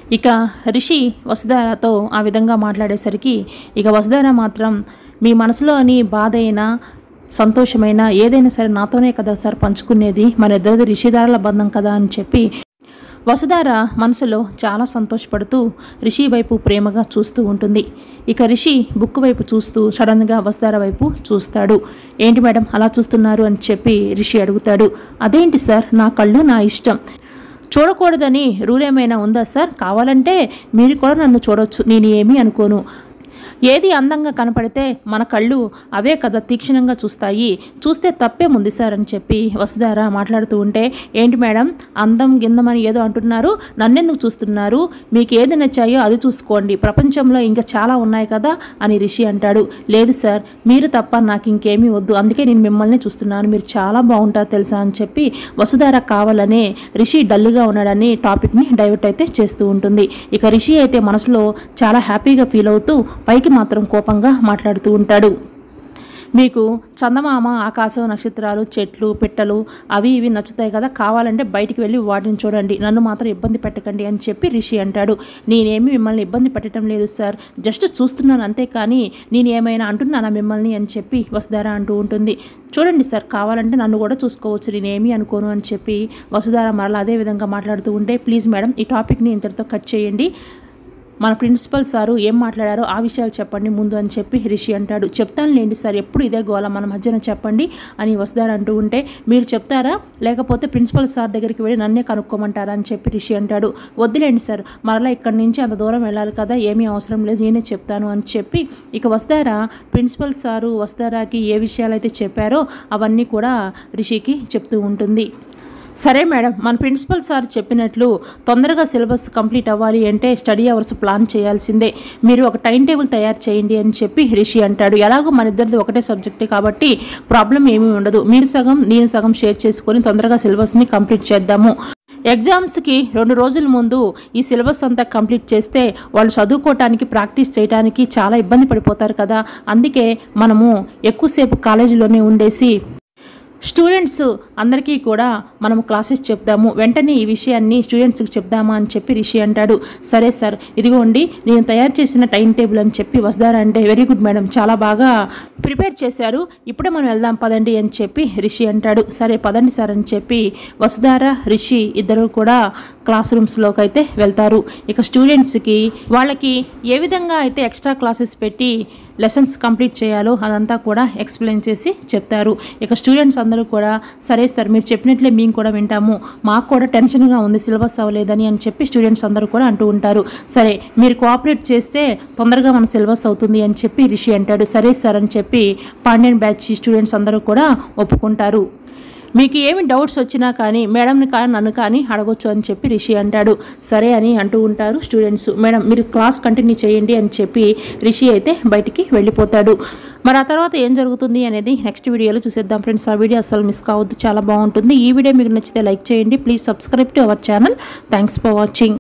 ఇక రిషి వసుధారతో ఆ విధంగా మాట్లాడేసరికి ఇక వసుధార మాత్రం మీ మనసులోని బాధ అయినా సంతోషమైన ఏదైనా సరే నాతోనే కదా సార్ పంచుకునేది మన ఇద్దరిది రిషిదారుల బంధం కదా అని చెప్పి వసుధార మనసులో చాలా సంతోషపడుతూ రిషి వైపు ప్రేమగా చూస్తూ ఉంటుంది ఇక రిషి బుక్ వైపు చూస్తూ సడన్గా వసుధార వైపు చూస్తాడు ఏంటి మేడం అలా చూస్తున్నారు అని చెప్పి రిషి అడుగుతాడు అదేంటి సార్ నా కళ్ళు నా ఇష్టం చూడకూడదని రూల్ ఏమైనా ఉందా సార్ కావాలంటే మీరు కూడా నన్ను చూడొచ్చు నేను ఏమీ అనుకోను ఏది అందంగా కనపడితే మన కళ్ళు అవే కదా తీక్షణంగా చూస్తాయి చూస్తే తప్పేముంది సార్ అని చెప్పి వసుధార మాట్లాడుతూ ఉంటే ఏంటి మేడం అందం గిందం అని ఏదో అంటున్నారు నన్నెందుకు చూస్తున్నారు మీకు ఏది నచ్చాయో అది చూసుకోండి ప్రపంచంలో ఇంకా చాలా ఉన్నాయి కదా అని రిషి అంటాడు లేదు సార్ మీరు తప్ప నాకు ఇంకేమీ వద్దు అందుకే నేను మిమ్మల్ని చూస్తున్నాను మీరు చాలా బాగుంటారు తెలుసా అని చెప్పి వసుధార కావాలనే రిషి డల్గా ఉన్నాడని టాపిక్ని డైవర్ట్ అయితే చేస్తూ ఉంటుంది ఇక రిషి అయితే మనసులో చాలా హ్యాపీగా ఫీల్ అవుతూ పైకి మాత్రం కోపంగా మాట్లాడుతూ ఉంటాడు మీకు చందమామ ఆకాశం నక్షత్రాలు చెట్లు పిట్టలు అవి ఇవి నచ్చుతాయి కదా కావాలంటే బయటికి వెళ్ళి వాటిని చూడండి నన్ను మాత్రం ఇబ్బంది పెట్టకండి అని చెప్పి రిషి అంటాడు నేనేమి మిమ్మల్ని ఇబ్బంది పెట్టడం లేదు సార్ జస్ట్ చూస్తున్నాను అంతే కానీ నేను ఏమైనా అంటున్నానా మిమ్మల్ని అని చెప్పి వసుధార అంటూ ఉంటుంది చూడండి సార్ కావాలంటే నన్ను కూడా చూసుకోవచ్చు నేనేమీ అనుకోను అని చెప్పి వసుధార మరలా అదే విధంగా మాట్లాడుతూ ఉంటే ప్లీజ్ మేడం ఈ టాపిక్ని ఇంతటితో కట్ చేయండి మన ప్రిన్సిపల్ సారు ఏం మాట్లాడారో ఆ విషయాలు చెప్పండి ముందు అని చెప్పి రిషి అంటాడు చెప్తానులేండి సార్ ఎప్పుడు ఇదే గోల మన మధ్యన చెప్పండి అని వసుధార అంటూ ఉంటే మీరు చెప్తారా లేకపోతే ప్రిన్సిపల్ సార్ దగ్గరికి వెళ్ళి నన్నే కనుక్కోమంటారా అని చెప్పి రిషి అంటాడు వద్దులేండి సార్ మరలా ఇక్కడి నుంచి అంత దూరం వెళ్ళాలి కదా ఏమీ అవసరం లేదు నేనే చెప్తాను అని చెప్పి ఇక వసుధార ప్రిన్సిపల్ సారు వసుధారాకి ఏ విషయాలైతే చెప్పారో అవన్నీ కూడా రిషికి చెప్తూ ఉంటుంది సరే మేడం మన ప్రిన్సిపల్ సార్ చెప్పినట్లు తొందరగా సిలబస్ కంప్లీట్ అవ్వాలి అంటే స్టడీ అవర్స్ ప్లాన్ చేయాల్సిందే మీరు ఒక టైం టేబుల్ తయారు చేయండి అని చెప్పి రిషి అంటాడు ఎలాగో మన ఇద్దరిది ఒకటే సబ్జెక్టే కాబట్టి ప్రాబ్లం ఏమీ ఉండదు మీరు సగం నేను సగం షేర్ చేసుకొని తొందరగా సిలబస్ని కంప్లీట్ చేద్దాము ఎగ్జామ్స్కి రెండు రోజుల ముందు ఈ సిలబస్ అంతా కంప్లీట్ చేస్తే వాళ్ళు చదువుకోవటానికి ప్రాక్టీస్ చేయడానికి చాలా ఇబ్బంది పడిపోతారు కదా అందుకే మనము ఎక్కువసేపు కాలేజీలోనే ఉండేసి స్టూడెంట్స్ అందరికీ కూడా మనము క్లాసెస్ చెప్దాము వెంటనే ఈ విషయాన్ని స్టూడెంట్స్కి చెప్దామా అని చెప్పి రిషి అంటాడు సరే సార్ ఇదిగోండి నేను తయారు చేసిన టైం టేబుల్ అని చెప్పి వస్తారా అంటే వెరీ గుడ్ మేడం చాలా బాగా ప్రిపేర్ చేశారు ఇప్పుడే మనం వెళ్దాం పదండి అని చెప్పి రిషి అంటాడు సరే పదండి సార్ అని చెప్పి వసుధార రిషి ఇద్దరు కూడా క్లాస్ రూమ్స్లోకి అయితే వెళ్తారు ఇక స్టూడెంట్స్కి వాళ్ళకి ఏ విధంగా అయితే ఎక్స్ట్రా క్లాసెస్ పెట్టి లెసన్స్ కంప్లీట్ చేయాలో అదంతా కూడా ఎక్స్ప్లెయిన్ చేసి చెప్తారు ఇక స్టూడెంట్స్ అందరూ కూడా సరే సార్ మీరు చెప్పినట్లే మేము కూడా వింటాము మాకు కూడా టెన్షన్గా ఉంది సిలబస్ అవ్వలేదని అని చెప్పి స్టూడెంట్స్ అందరూ కూడా అంటూ ఉంటారు సరే మీరు కోఆపరేట్ చేస్తే తొందరగా మన సిలబస్ అవుతుంది అని చెప్పి రిషి అంటాడు సరే సార్ అని చెప్పి పాండ్యన్ బ్యాచ్ స్టూడెంట్స్ అందరూ కూడా ఒప్పుకుంటారు మీకు ఏమి డౌట్స్ వచ్చినా కానీ మేడంని కానీ నన్ను కానీ అడగొచ్చు అని చెప్పి రిషి అంటాడు సరే అని అంటూ ఉంటారు స్టూడెంట్స్ మేడం మీరు క్లాస్ కంటిన్యూ చేయండి అని చెప్పి రిషి అయితే బయటికి వెళ్ళిపోతాడు మరి ఆ తర్వాత ఏం జరుగుతుంది అనేది నెక్స్ట్ వీడియోలో చూసేద్దాం ఫ్రెండ్స్ ఆ వీడియో అసలు మిస్ కావద్దు చాలా బాగుంటుంది ఈ వీడియో మీకు నచ్చితే లైక్ చేయండి please subscribe to our channel thanks for watching